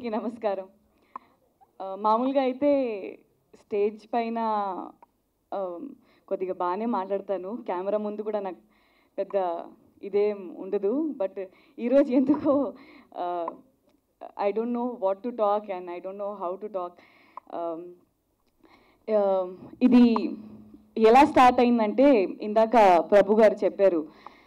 అందరికీ నమస్కారం ఆ, మామూలుగా అయితే స్టేజ్ పైన ఆ, కొద్దిగా బాగానే మాట్లాడతాను కెమెరా ముందు కూడా నాకు పెద్ద ఇదేం ఉండదు బట్ ఈరోజు ఎందుకో I don't know what to talk and I don't know how to talk ఇది ఎలా స్టార్ట్ అయిందంటే ఇందాక ప్రభు గారు చెప్పారు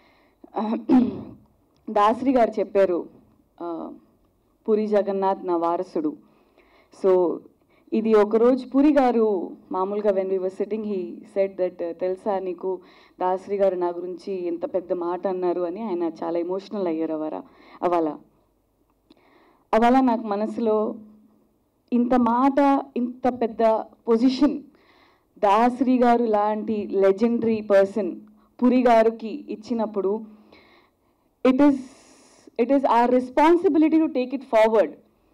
దాసరి గారు చెప్పారు ఆ, పూరి జగన్నాథ్ నా వారసుడు సో ఇది ఒకరోజు పూరి గారు మామూలుగా when we were sitting he said that తెలుసా నీకు దాసరి గారు నా గురించి ఇంత పెద్ద మాట అన్నారు అని ఆయన చాలా ఎమోషనల్ అయ్యారు అవరా అవాల అవాల నాకు మనసులో ఇంత మాట ఇంత పెద్ద పొజిషన్ దాసరి గారు లాంటి లెజెండరీ పర్సన్ పురి గారికి ఇచ్చినప్పుడు it is it is our responsibility to take it forward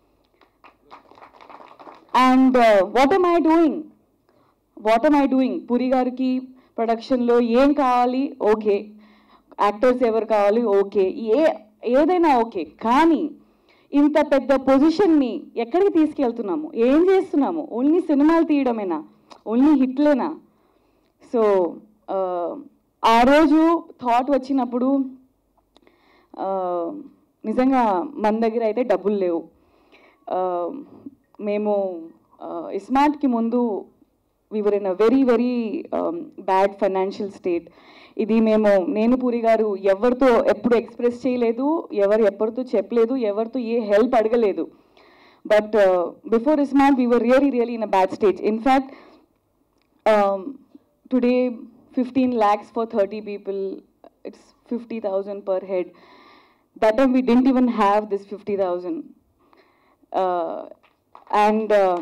and what am I doing what am I doing Puri గారికి ప్రొడక్షన్లో ఏం కావాలి ఓకే యాక్టర్స్ ఎవరు కావాలి ఓకే ఏ ఏదైనా ఓకే కానీ ఇంత పెద్ద పొజిషన్ని ఎక్కడికి తీసుకెళ్తున్నాము ఏం చేస్తున్నాము ఓన్లీ సినిమాలు తీయడమేనా ఓన్లీ హిట్లేనా సో ఆ రోజు థాట్ వచ్చినప్పుడు ఆ, నిజంగా మన దగ్గర అయితే డబ్బులు లేవు ఆ, మేము ఇస్మార్ట్కి ముందు we were in a very very bad financial state ఇది మేము నేను పూరి గారు ఎవరితో ఎప్పుడు ఎక్స్ప్రెస్ చేయలేదు ఎవరు ఎవరితో చెప్పలేదు ఎవరితో ఏ హెల్ప్ అడగలేదు but before iSmart we were really really in a bad stage in fact um, today 15 lakhs for 30 people it's 50000 per head that time we didn't even have this 50000 uh, and uh,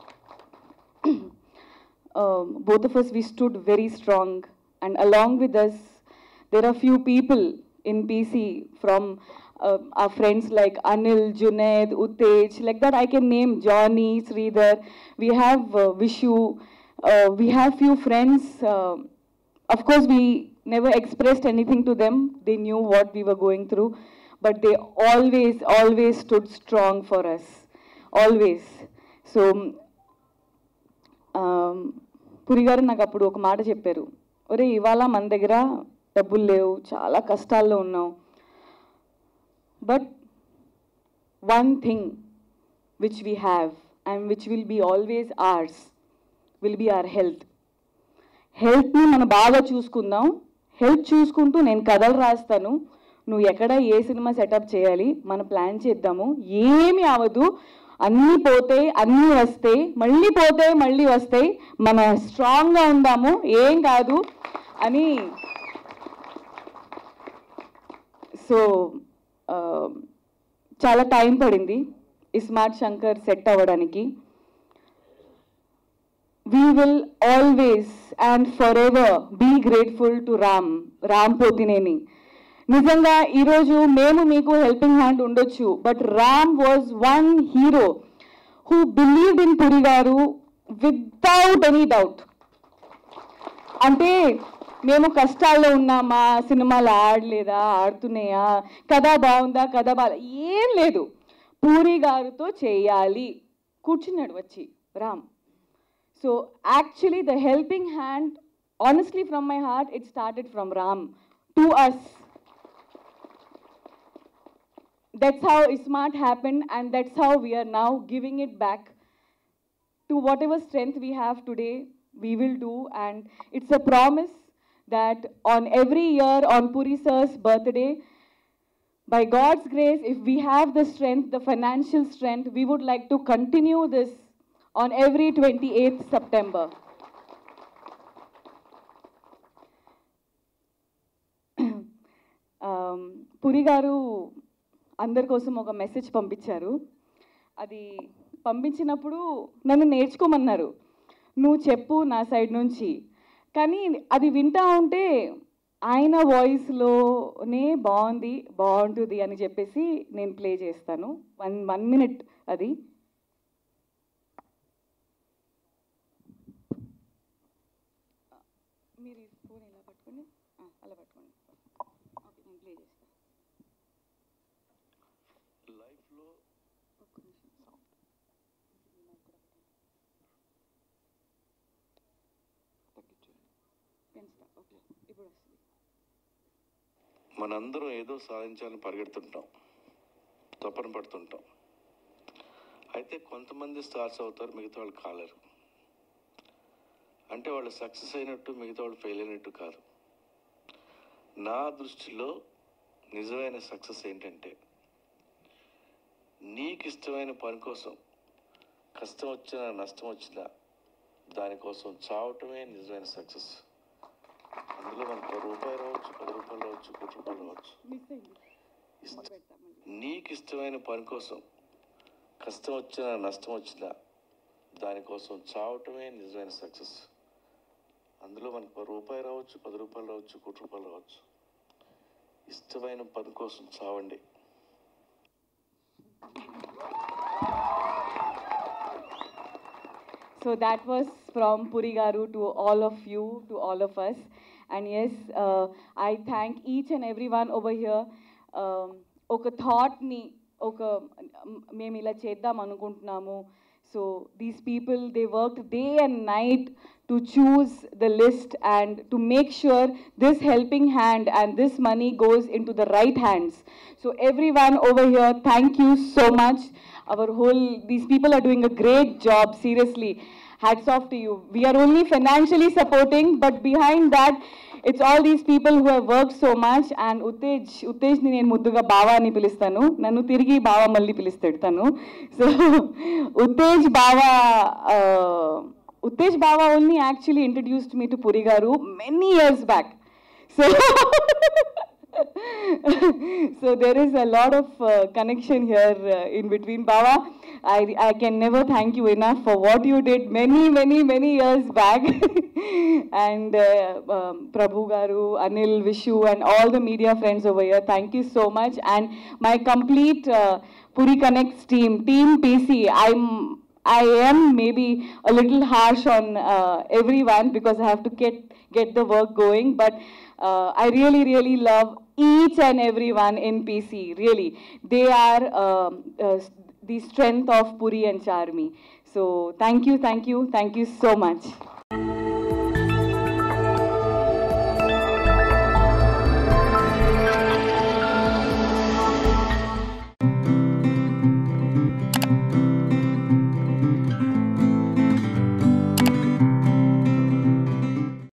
um, both of us we stood very strong and along with us there are few people in pc from uh, our friends like anil junaid utej like that i can name johnny sridhar we have uh, vishu uh, we have few friends uh, of course we never expressed anything to them they knew what we were going through but they always always stood strong for us always so um, Puri garu నాకు అప్పుడు ఒక మాట చెప్పారు ఒరే ఇవాళ మన దగ్గర డబ్బులు లేవు చాలా కష్టాల్లో ఉన్నాం but one thing which we have and which will be always ours will be our health హెల్త్ని మనం బాగా చూసుకుందాం హెల్త్ చూసుకుంటూ నేను కథలు రాస్తాను నువ్వు ఎక్కడ ఏ సినిమా సెటప్ చేయాలి మనం ప్లాన్ చేద్దాము ఏమి అవ్వదు అన్నీ పోతాయి అన్నీ వస్తాయి మళ్ళీ పోతాయి మళ్ళీ వస్తాయి మన స్ట్రాంగ్గా ఉందాము ఏం కాదు అని సో చాలా టైం పడింది ఈ స్మార్ట్ శంకర్ సెట్ అవ్వడానికి we will always and forever be grateful to Ram Ram Pothineni నిజంగా ఈరోజు మేము మీకు హెల్పింగ్ హ్యాండ్ ఉండొచ్చు but Ram was one hero who believed in Puri garu without any doubt అంటే మేము కష్టాల్లో ఉన్నామా సినిమాలు ఆడలేదా ఆడుతున్నాయా కథ బాగుందా కథ బాగా ఏం లేదు పూరి గారితో చేయాలి కూర్చున్నాడు వచ్చి Ram So actually, the helping hand, honestly, from my heart, it started from Ram to us. That's how Ismart happened, and that's how we are now giving it back to whatever strength we have today. We will do, and it's a promise that on every year on Puri Sir's birthday, by God's grace, if we have the strength, the financial strength, we would like to continue this on every 28th September. Um, Puri గారు అందరి కోసం ఒక message పంపించారు అది పంపించినప్పుడు నన్ను నేర్చుకోమన్నారు నువ్వు చెప్పు నా సైడ్ నుంచి కానీ అది వింటా ఉంటే ఆయన వాయిస్లోనే బాగుంది బాగుంటుంది అని చెప్పేసి నేను ప్లే చేస్తాను వన్ వన్ మినిట్ అది మీరు ఈ ఫోన్ ఇలా పట్టుకోండి ఆ, అలా పట్టుకోండి ఓకే నేను ప్లే చేస్తాను లైఫ్లో ఒక్క నిమిషం కెన్ స్టార్ట్ ఓకే ఇప్పుడు వస్తుంది మనందరం ఏదో సాధించాలని పరిగెడుతుంటాం తపన పడుతుంటాం అయితే కొంతమంది స్టార్స్ అవుతారు మిగతా వాళ్ళు కాలేరు అంటే వాళ్ళు సక్సెస్ అయినట్టు మిగతా వాళ్ళు ఫెయిల్ అయినట్టు కాదు నా దృష్టిలో నిజమైన సక్సెస్ ఏంటంటే నీకు ఇష్టమైన పని కోసం కష్టం వచ్చినా నష్టం వచ్చినా దానికోసం చావటమే నిజమైన సక్సెస్ అందులో మనకు ఒక రూపాయి రావచ్చు పది రూపాయలు రావచ్చు కోటి రూపాయలు రావచ్చు మిస్ అయింది ఇష్ట పెడతా మళ్ళీ నీకు ఇష్టమైన పని కోసం కష్టం వచ్చినా నష్టం వచ్చినా దానికోసం చావటమే నిజమైన సక్సెస్ అందులో మనకు ఒక రూపాయి రావచ్చు పది రూపాయలు రావచ్చు కోటి రూపాయలు రావచ్చు ఇష్టమైన పని కోసం చావండి So that was from Puri Garu to all of you, to all of us. And yes, uh, I thank each and everyone over here. Um, ఒక థాట్ని ఒక మేము ఇలా చేద్దాం అనుకుంటున్నాము so these people they work day and night to choose the list and to make sure this helping hand and this money goes in to the right hands so everyone over here thank you so much our whole these people are doing a great job seriously hats off to you we are only financially supporting but behind that it's all these people who have worked so much and Uttej ఉత్తేజ్ని నేను ముద్దుగా బావా అని పిలుస్తాను నన్ను తిరిగి బావా మళ్ళీ పిలుస్తాడు తను సో ఉత్తేజ్ బావా ఉత్తేజ్ బావా only actually introduced me to Puri garu many years back so so there is a lot of uh, connection here uh, in between baba I, I can never thank you enough for what you did many many many years back and uh, um, prabhu garu anil vishu and all the media friends over here thank you so much and my complete uh, puri connects team team pc i'm I am maybe a little harsh on uh, everyone because I have to get get the work going. But uh, I really, really love each and everyone in PC. Really, they are um, uh, the strength of Puri and Charmi. So thank you, thank you, thank you so much.